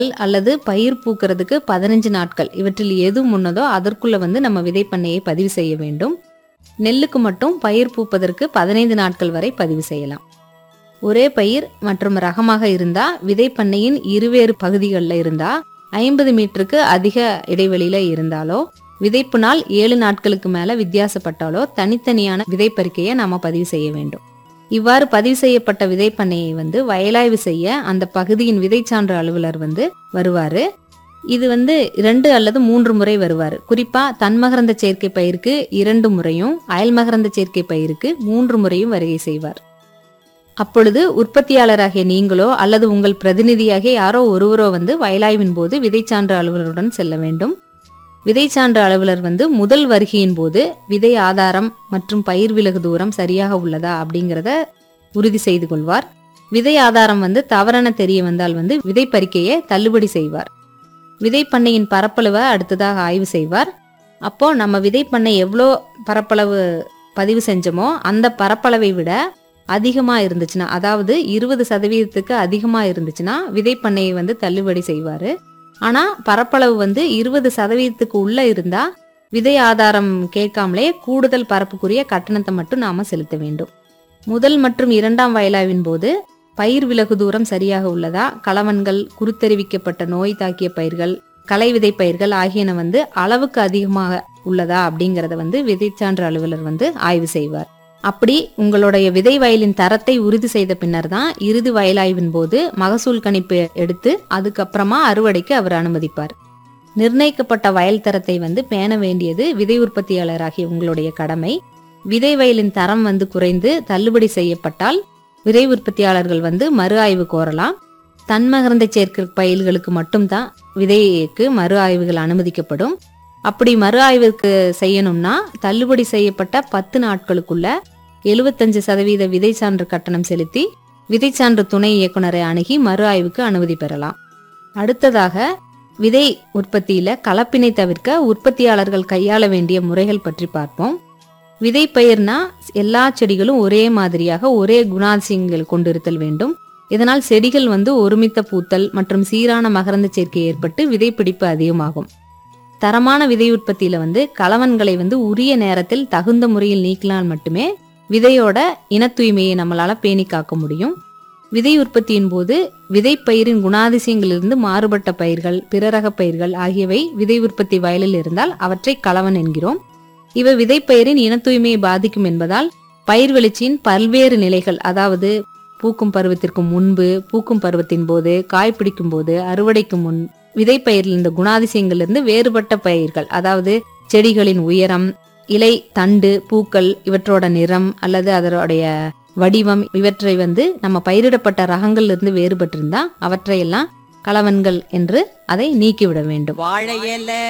அல்லது பயிர் பூக்கிறதுக்கு பதினஞ்சு நாட்கள் இவற்றில் எது முன்னதோ அதற்குள்ள வந்து நம்ம விதைப்பண்ணையை பதிவு செய்ய வேண்டும் நெல்லுக்கு மட்டும் பயிர் பூப்பதற்கு பதினைந்து நாட்கள் வரை பதிவு செய்யலாம் ஒரே பயிர் மற்றும் ரகமாக இருந்தா விதைப்பண்ணையின் இருவேறு பகுதிகளில் இருந்தா ஐம்பது மீட்டருக்கு அதிக இடைவெளியில இருந்தாலோ விதைப்பு நாள் ஏழு நாட்களுக்கு மேல வித்தியாசப்பட்டாலோ தனித்தனியான விதைப்பறிக்கையை நாம பதிவு செய்ய வேண்டும் இவ்வாறு பதிவு செய்யப்பட்ட விதைப்பண்ணையை வந்து வயலாய்வு செய்ய அந்த பகுதியின் விதைச்சான்று அலுவலர் வந்து வருவாரு இது வந்து இரண்டு அல்லது மூன்று முறை வருவார் குறிப்பா தன்மகரந்த சேர்க்கை பயிருக்கு இரண்டு முறையும் அயல்மகரந்த சேர்க்கை பயிருக்கு மூன்று முறையும் வருகை செய்வார் அப்பொழுது உற்பத்தியாளராகிய நீங்களோ அல்லது உங்கள் பிரதிநிதியாகிய யாரோ ஒருவரோ வந்து வயலாய்வின் போது விதைச்சான்று அலுவலருடன் செல்ல வேண்டும் விதைச்சான்று அலுவலர் வந்து முதல் வருகையின் போது விதை ஆதாரம் மற்றும் பயிர் விலகு தூரம் சரியாக உள்ளதா அப்படிங்கிறத உறுதி செய்து கொள்வார் விதை ஆதாரம் வந்து தவறென தெரிய வந்தால் வந்து விதை பறிக்கையை தள்ளுபடி செய்வார் விதைப்பண்ணையின் பரப்பளவை அடுத்ததாக ஆய்வு செய்வார் அப்போ நம்ம விதைப்பண்ணை எவ்வளோ பரப்பளவு பதிவு செஞ்சோமோ அந்த பரப்பளவை விட அதிகமா இருந்துச்சுன்னா அதாவது இருபது சதவீதத்துக்கு அதிகமா இருந்துச்சுன்னா விதைப்பண்ணையை வந்து தள்ளுபடி செய்வாரு ஆனா பரப்பளவு வந்து இருபது சதவீதத்துக்கு உள்ள இருந்தா விதை ஆதாரம் கேட்காமலே கூடுதல் பரப்புக்குரிய கட்டணத்தை மட்டும் நாம செலுத்த வேண்டும் முதல் மற்றும் இரண்டாம் வயலாவின் போது பயிர் விலகு தூரம் சரியாக உள்ளதா களவன்கள் குருத்தெரிவிக்கப்பட்ட நோய் தாக்கிய பயிர்கள் களை விதை பயிர்கள் ஆகியன வந்து அளவுக்கு அதிகமாக உள்ளதா அப்படிங்கறத வந்து விதைச்சான்று அலுவலர் வந்து ஆய்வு செய்வார் அப்படி உங்களுடைய விதை வயலின் தரத்தை உறுதி செய்த பின்னர் தான் இறுதி வயலாய்வின் போது மகசூல் கணிப்பு எடுத்து அதுக்கப்புறமா அறுவடைக்கு அவர் அனுமதிப்பார் நிர்ணயிக்கப்பட்ட வயல் தரத்தை வந்து பேண வேண்டியது விதை உற்பத்தியாளராகிய உங்களுடைய கடமை விதை வயலின் தரம் வந்து குறைந்து தள்ளுபடி செய்யப்பட்டால் விதை உற்பத்தியாளர்கள் வந்து மறு ஆய்வு கோரலாம் தன்மகரந்த சேர்க்கை பயில்களுக்கு மட்டும்தான் விதைக்கு மறு ஆய்வுகள் அனுமதிக்கப்படும் அப்படி மறு ஆய்வுக்கு செய்யணும்னா தள்ளுபடி செய்யப்பட்ட பத்து நாட்களுக்குள்ள எழுபத்தஞ்சு சதவீத விதை சான்று கட்டணம் செலுத்தி விதைச்சான்று துணை இயக்குனரை அணுகி மறு ஆய்வுக்கு அனுமதி பெறலாம் அடுத்ததாக விதை உற்பத்தியில கலப்பினை தவிர்க்க உற்பத்தியாளர்கள் கையாள வேண்டிய முறைகள் பற்றி பார்ப்போம் விதை பயிர்னா எல்லா செடிகளும் ஒரே மாதிரியாக ஒரே குணாதிசயங்கள் கொண்டிருத்தல் வேண்டும் இதனால் செடிகள் வந்து ஒருமித்த பூத்தல் மற்றும் சீரான மகரந்த சேர்க்கை ஏற்பட்டு விதைப்பிடிப்பு அதிகமாகும் தரமான விதை உற்பத்தியில வந்து கலவன்களை வந்து உரிய நேரத்தில் தகுந்த முறையில் நீக்கினால் மட்டுமே விதையோட இன தூய்மையை நம்மளால பேணி காக்க முடியும் விதை உற்பத்தியின் போது விதைப்பயிரின் குணாதிசயங்களிலிருந்து மாறுபட்ட பயிர்கள் பிறரக பயிர்கள் ஆகியவை விதை உற்பத்தி வயலில் இருந்தால் அவற்றை கலவன் என்கிறோம் இவை விதைப்பயிரின் இன தூய்மையை பாதிக்கும் என்பதால் பயிர் வெளிச்சியின் பல்வேறு நிலைகள் அதாவது பூக்கும் பருவத்திற்கு முன்பு பூக்கும் பருவத்தின் போது காய் பிடிக்கும் போது அறுவடைக்கு முன் விதைப்பயிரில் இந்த குணாதிசயங்களிலிருந்து வேறுபட்ட பயிர்கள் அதாவது செடிகளின் உயரம் இலை தண்டு பூக்கள் இவற்றோட நிறம் அல்லது அதனுடைய வடிவம் இவற்றை வந்து நம்ம பயிரிடப்பட்ட ரகங்கள்ல இருந்து வேறுபட்டிருந்தா அவற்றையெல்லாம் கலவன்கள் என்று அதை நீக்கிவிட வேண்டும் வாழை இலை